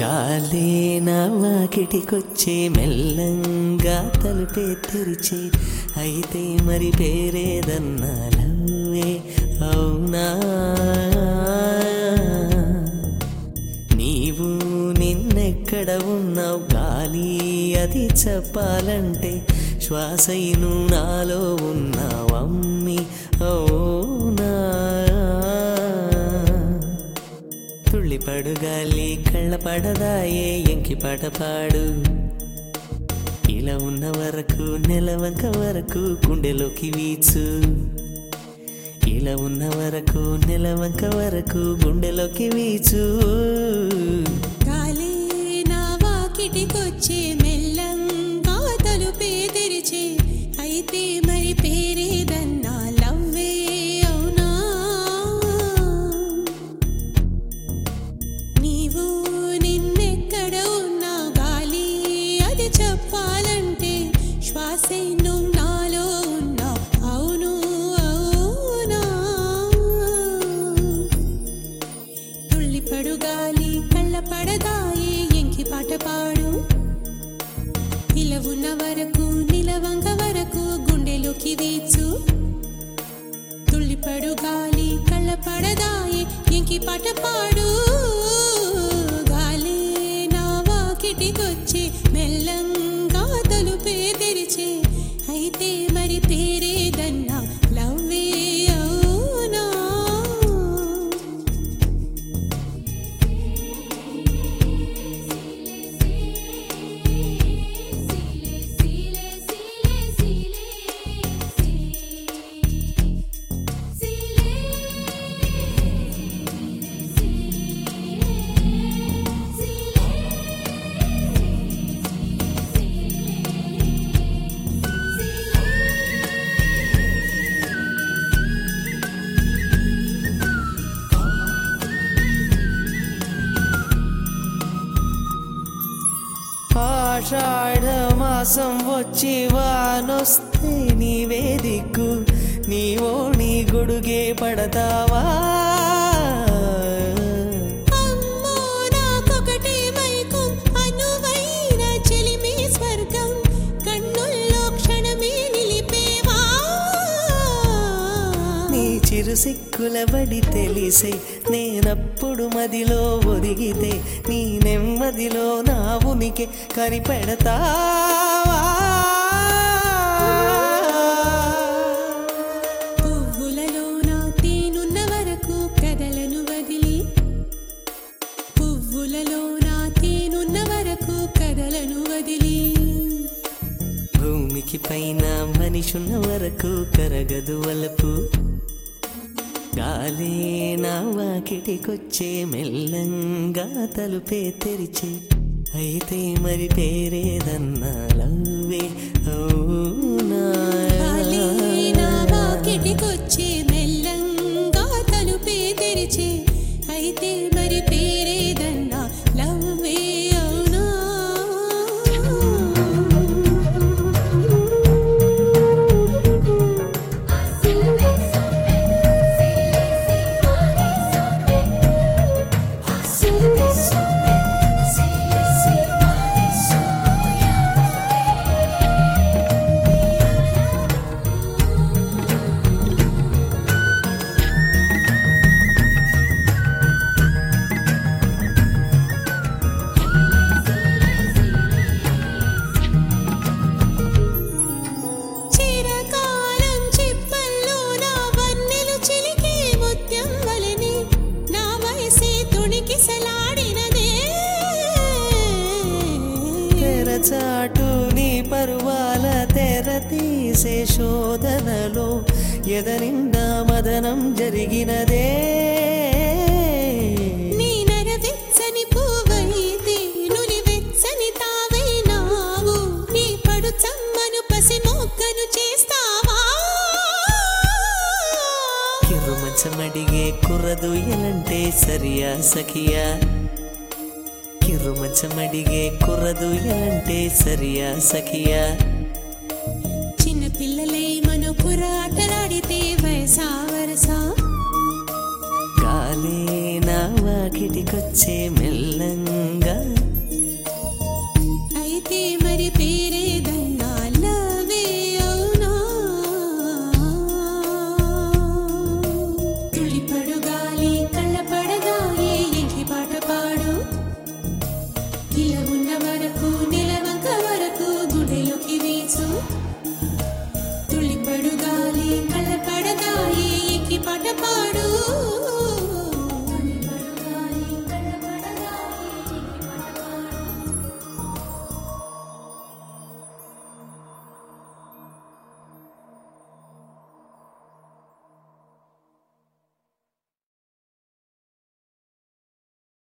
గాలే నా వాకిటికొచ్చే మెల్లంగా తలుపే తెరిచే అయితే మరి పేరేదన్నా లవ్వే అవునా నీవు నిన్నెక్కడ ఉన్నావు గాలి అది చెప్పాలంటే శ్వాసైను నాలో ఉన్నావు అమ్మి అవునా తుళ్ళిపడు గాలి కళ్ళ పడదాయే ఎంకి పాట పాడు ఇలా ఉన్న వరకు నెలవంక వరకు గుండెలోకి వీచు ఇలా ఉన్న వరకు నెలవంక వరకు గుండెలోకి వీచు గాలి నా వాకిటికొచ్చే మెల్లంగా తలుపే తెరిచే అయితే మరి పేరేదన్నా లవ్వే అవునా నీవు నిన్నెక్కడ ఉన్నా గాలి అది చెప్పాలంటే శ్వాసే నువ్వు నాలో ఉన్నా అవును అవునా తుళ్ళిపడు గాలి కళ్ళ పడదాయి ఎంకి పాట పాడు ఇలా ఉన్న వరకు నిలవంక వరకు గుండెలోకి వీచు తుళ్ళిపడు గాలి కళ్ళ పడదాయి ఎంకి పాట పాడు గాలి నా వాకిటికొచ్చి మెల్లంగా తలుపే తెరిచే అయితే మరి పేరేదన్నా లవ్వే అవునా ఆషాఢ మాసం వచ్చి వానొస్తే నీవే దిక్కు నీవో నీ గొడుగే పడతావా అమ్మో నాకొకటే మైకం అనువైన చెలిమి స్వర్గం కన్నుల్లో క్షణమే నిలిపేవా నీ చిరు సిక్కుల బడి తెలిసే నేనప్పుడు మదిలో ఒదిగితే నీ నెమ్మదిలో నా ఉనికి కనిపెడతావా పువ్వులలో నా తేనున్న వరకు కదలను వదిలి పువ్వులలో నా తేనున్న వరకు కదలను వదిలి భూమికి పైన మనిషున్న వరకు కరగదు వలపు గాలే నా వాకిటికొచ్చే మెల్లంగా తలుపే తెరిచే అయితే మరి పేరేదన్నా లవ్వే అవునా గాలి నా వాకిటికొచ్చి మెల్లంగా తలుపే తెరిచి అయితే మరి పేరేదన్నా లవ్వే అవునా చిరకాలం చిప్పల్లో నా వన్నెలు చిలికే ముత్యం వలెని నా వయసే తుణికిసలాడినదే తెరచాటు నీ పరువాల తెర తీసే శోధనలో ఎదనిండా మదనం జరిగినదే నీ నరవెచ్చని పువ్వైతే నులి వెచ్చని తావైనావు నీ పడు చమ్మను పసి మొక్కను చేస్తావా కిరు మంచమడిగే కుర్రదు ఎలంటే సరియా సఖియా కిరు మంచమడిగే కుర్రదు ఎలంటే సరియా సఖియా చిన్న పిల్లలై మన పురాటలాడితే వయసా వరసా గాలే నా వాకిటికొచ్చే మెల్లంగా